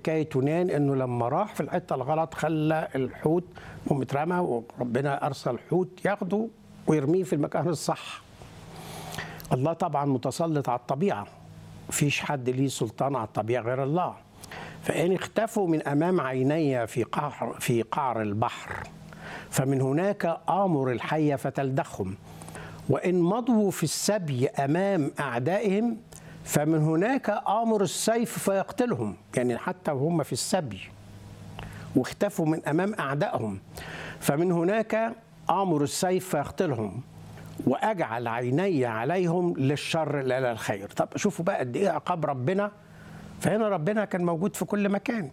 حكايه يونان انه لما راح في الحته الغلط خلى الحوت ومترمى وربنا ارسل حوت ياخده ويرميه في المكان الصح الله طبعا متسلط على الطبيعه مفيش حد ليه سلطان على الطبيعه غير الله فان اختفوا من امام عيني في قعر في قعر البحر فمن هناك امر الحيه فتلدخهم وان مضوا في السبي امام اعدائهم فمن هناك امر السيف فيقتلهم يعني حتى وهم في السبي واختفوا من امام اعدائهم فمن هناك امر السيف فيقتلهم واجعل عيني عليهم للشر لا للخير طب شوفوا بقى قد ايه عقاب ربنا فهنا ربنا كان موجود في كل مكان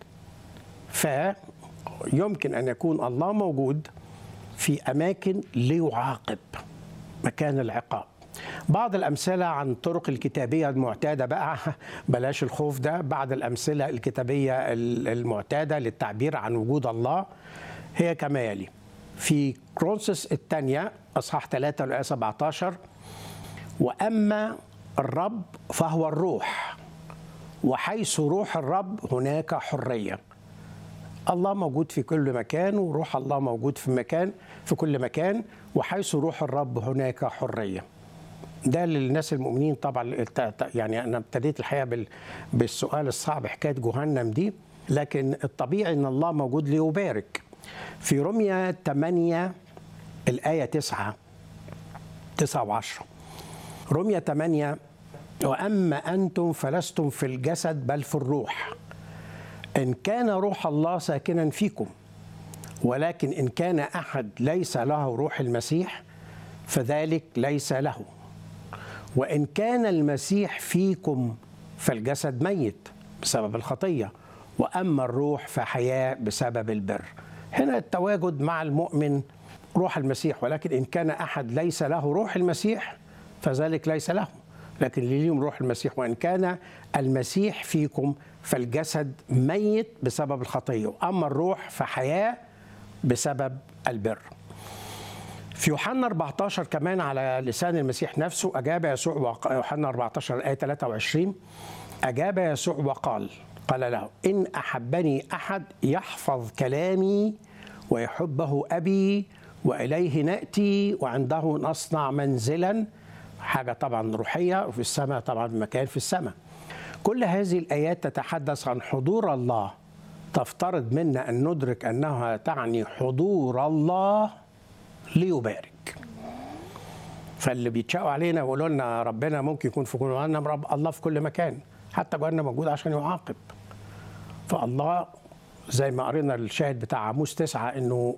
فيمكن ان يكون الله موجود في اماكن ليعاقب مكان العقاب بعض الأمثلة عن طرق الكتابية المعتادة بقى بلاش الخوف ده بعض الأمثلة الكتابية المعتادة للتعبير عن وجود الله هي كما يلي في كرونسس الثانية أصحاح 3 الآية 17 وأما الرب فهو الروح وحيث روح الرب هناك حرية الله موجود في كل مكان وروح الله موجود في مكان في كل مكان وحيث روح الرب هناك حريه ده للناس المؤمنين طبعا يعني انا ابتديت الحقيقه بالسؤال الصعب حكايه جهنم دي لكن الطبيعي ان الله موجود ليبارك في رمية 8 الآية 9 9 و10 رمية 8 وأما أنتم فلستم في الجسد بل في الروح إن كان روح الله ساكنا فيكم ولكن إن كان أحد ليس له روح المسيح فذلك ليس له وإن كان المسيح فيكم فالجسد ميت بسبب الخطية وأما الروح فحياة بسبب البر هنا التواجد مع المؤمن روح المسيح ولكن إن كان أحد ليس له روح المسيح فذلك ليس له لكن ليهم روح المسيح وإن كان المسيح فيكم فالجسد ميت بسبب الخطية وأما الروح فحياة بسبب البر في يوحنا 14 كمان على لسان المسيح نفسه أجاب يسوع وق... يوحنا 14 الآية 23 أجاب يسوع وقال قال له إن أحبني أحد يحفظ كلامي ويحبه أبي وإليه نأتي وعنده نصنع منزلا حاجة طبعا روحية وفي السماء طبعا مكان في السماء كل هذه الآيات تتحدث عن حضور الله تفترض منا أن ندرك أنها تعني حضور الله ليبارك فاللي بيتشاقوا علينا ويقولوا لنا ربنا ممكن يكون في كل مكان رب الله في كل مكان حتى جهنم موجود عشان يعاقب فالله زي ما قرينا الشاهد بتاع عاموس تسعة انه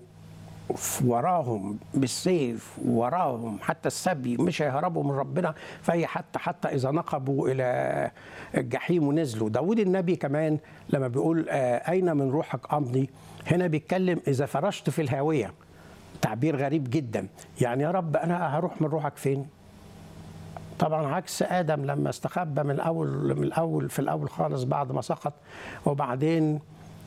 وراهم بالسيف وراهم حتى السبي مش هيهربوا من ربنا فهي حتى حتى اذا نقبوا الى الجحيم ونزلوا داود النبي كمان لما بيقول اين من روحك امضي هنا بيتكلم اذا فرشت في الهاويه تعبير غريب جدا يعني يا رب انا هروح من روحك فين طبعا عكس ادم لما استخبى من الاول من الاول في الاول خالص بعد ما سقط وبعدين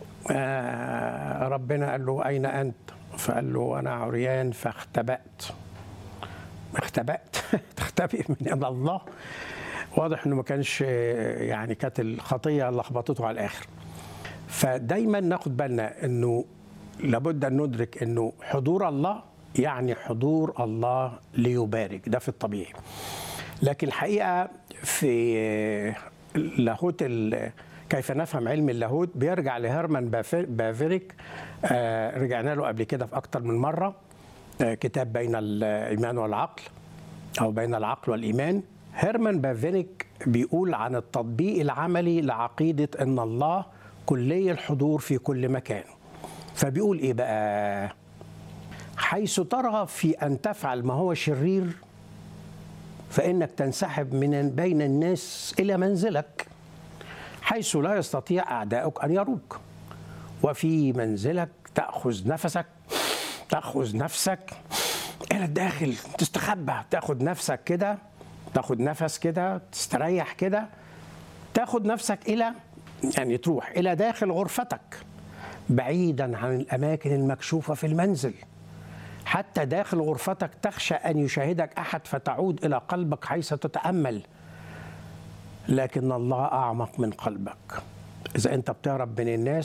آه ربنا قال له اين انت فقال له انا عريان فاختبأت اختبأت تختبئ من الله واضح انه ما كانش يعني كانت الخطيه لخبطته على الاخر فدايما ناخد بالنا انه لابد ان ندرك انه حضور الله يعني حضور الله ليبارك ده في الطبيعي لكن الحقيقه في لاهوت كيف نفهم علم اللاهوت بيرجع لهرمان بافيريك آه رجعنا له قبل كده في اكتر من مره آه كتاب بين الايمان والعقل او بين العقل والايمان هرمان بافيريك بيقول عن التطبيق العملي لعقيده ان الله كلي الحضور في كل مكان فبيقول ايه بقى حيث ترغب في ان تفعل ما هو شرير فانك تنسحب من بين الناس الى منزلك حيث لا يستطيع اعداؤك ان يروك وفي منزلك تاخذ نفسك تاخذ نفسك الى الداخل تستخبى تاخذ نفسك كده تاخذ نفس كده تستريح كده تاخذ نفسك الى يعني تروح الى داخل غرفتك بعيدا عن الاماكن المكشوفه في المنزل حتى داخل غرفتك تخشى ان يشاهدك احد فتعود الى قلبك حيث تتامل لكن الله اعمق من قلبك إذا أنت بتهرب من الناس